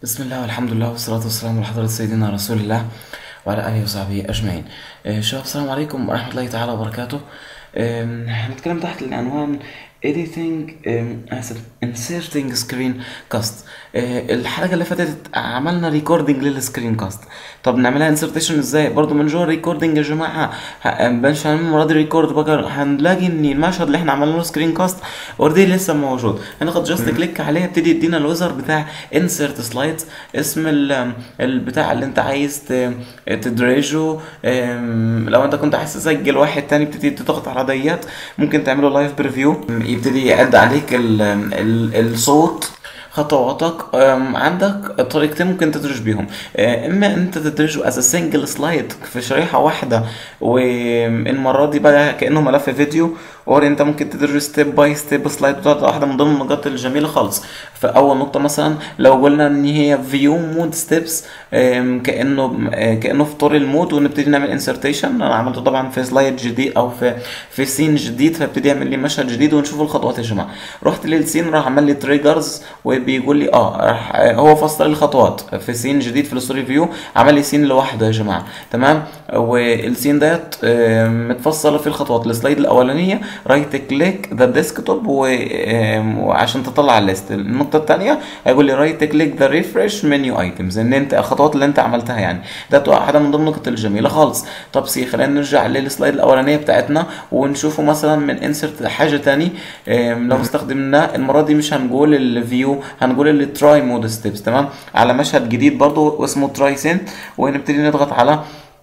بسم الله والحمد لله والصلاة والسلام على حضرة سيدنا رسول الله وعلى آله وصحبه أجمعين. آه، شباب السلام عليكم ورحمة الله تعالى وبركاته. آم، هنتكلم تحت العنوان editing آم، آسف inserting screen cast. آه، الحلقة اللي فاتت عملنا ريكوردنج للسكرين كاست. طب نعملها انسرتيشن ازاي؟ برضو من جوه الريكوردنج يا جماعة ه- مش هنعمل المرة دي ريكورد بقى هنلاقي ان المشهد اللي احنا عملنا له سكرين كاست اوريدي لسه موجود. هناخد جاست كليك عليه يبتدي يدينا الويزر بتاع انسرت سلايدز اسم ال- البتاع اللي انت عايز ت- تدرجه أم، لو انت كنت عايز تسجل واحد تاني بتبتدي تضغط على ديت ممكن تعمله لايف بريفيو يبتدي يعد عليك ال ال الصوت خطواتك أم، عندك طريقتين ممكن تدرج بيهم أه، اما انت تدرجه از سنجل سلايد في شريحه واحده والمره دي بقى كانه ملف فيديو اور انت ممكن تدرج ستيب باي ستيب سلايد بتاعت واحده من ضمن النقاط الجميله خالص فاول نقطه مثلا لو قلنا ان هي فيو مود ستيبس كانه آه، كانه في طور المود ونبتدي نعمل انسرتيشن انا عملته طبعا في سلايد جديد او في في سين جديد فابتدي يعمل لي مشهد جديد ونشوف الخطوات يا جماعه رحت للسين راح عمل لي تريجرز وبيقول لي اه راح آه، هو فصل لي الخطوات في سين جديد في الستوري فيو عمل لي سين لوحده يا جماعه تمام والسين ديت آه، متفصله في الخطوات السلايد الاولانيه رايت كليك ذا ديسكتوب وعشان تطلع الليست النقطه الثانيه هيقول لي رايت كليك ذا ريفرش منيو ايتمز ان انت الخطوات اللي انت عملتها يعني ده واحده من ضمن النقط الجميله خالص طب سي خلينا نرجع للسلايد الاولانيه بتاعتنا ونشوفه مثلا من انسرت حاجه تاني آم، لو استخدمناه المره دي مش هنقول الفيو هنقول التراي مود ستيبس تمام على مشهد جديد برضو اسمه تراي سنت ونبتدي نضغط على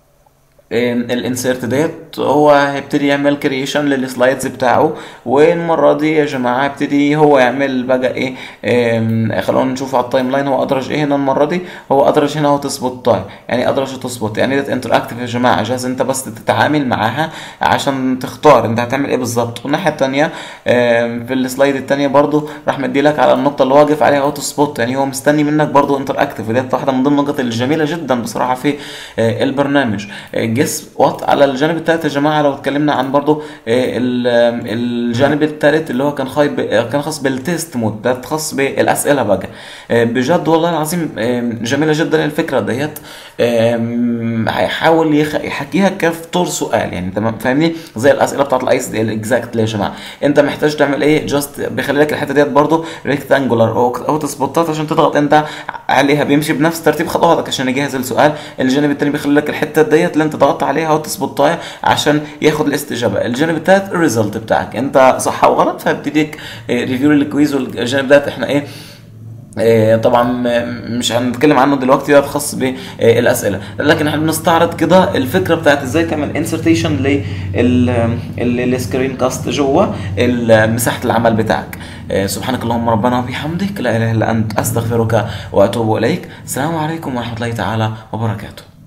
الانسيرت ديت هو هيبتدي يعمل كرييشن للسلايدز بتاعه والمره دي يا جماعه هيبتدي هو يعمل بقى ايه آم، خلونا نشوف على التايم لاين هو ادرج ايه هنا المره دي هو ادرج هنا هو تسبوت تايم يعني ادرج تسبوت يعني ديت انتراكتيف يا جماعه جاهز انت بس تتعامل معاها عشان تختار انت هتعمل ايه بالظبط والناحيه الثانيه في السلايد الثانيه برضو راح مدي لك على النقطه اللي واقف عليها اوتو سبوت يعني هو مستني منك برضو انتراكتيف وديت واحده من ضمن النقط الجميله جدا بصراحه في آه، البرنامج جس وات على الجانب الثالث يا جماعه لو اتكلمنا عن برضو آه، ال- آم، الجانب الثالث اللي هو كان خايب كان خاص بالتيست مود ده خاص بالاسئله بقى آه، بجد والله العظيم آم، جميله جدا الفكره ديت آم، هيحاول يخ- يحكيها كفطور سؤال يعني تمام فاهمني زي الاسئله بتاعت الايس دي الاكزاكت يا جماعه انت محتاج تعمل ايه جاست بيخلي لك الحته ديت برضو ريكتانجولار او او سبوتات عشان تضغط انت عليها بيمشي بنفس ترتيب خطواتك عشان يجهز السؤال الجانب التاني بيخلي لك الحته ديت اللي انت ضغطت عليها او سبوتايه عشان ياخد الاستجابه الجانب التالت الريزلت بتاعك انت صح او غلط فبتديك ريفيو للكويز والجانب ده احنا ايه آه، طبعا م- مش هنتكلم عنه دلوقتي ده خاص بالاسئله لكن احنا بنستعرض كده الفكره بتاعت ازاي تعمل انسرتيشن للسكرين كاست جوه ال- مساحه العمل بتاعك آه، سبحانك اللهم ربنا وبحمدك لا اله الا انت استغفرك واتوب اليك السلام عليكم ورحمه الله تعالى وبركاته